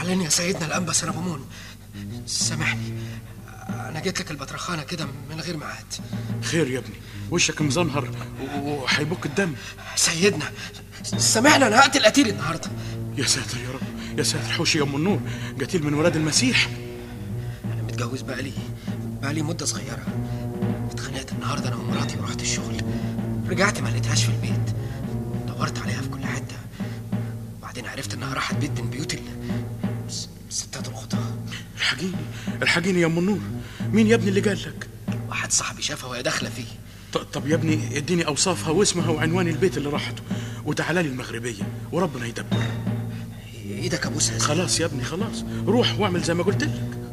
زعلان يا سيدنا الانبا سربمون سامحني انا جيت لك البطرخانه كده من غير ميعاد خير يا ابني وشك مزنهر و- وهيبك الدم سيدنا سامحنا انا هقتل قتيل النهارده يا ساتر يا رب يا ساتر حوشي يا ام النور قتيل من ولاد المسيح انا متجوز بقالي بقالي مده صغيره اتخانقت النهارده انا ومراتي ورحت الشغل رجعت ما لقيتهاش في البيت دورت عليها في كل حته وبعدين عرفت انها راحت بيت من بيوت ال- الس- الستات الخطاه الحقيني الحقيني يا ام النور مين يا ابني اللي قال لك واحد صاحبي شافها وهي داخله فيه ط- طب يا ابني اديني اوصافها واسمها وعنوان البيت اللي راحته وتعالى لي المغربيه وربنا يدبر ايدك ابوسها يا سيدنا. خلاص يا ابني خلاص روح واعمل زي ما قلت لك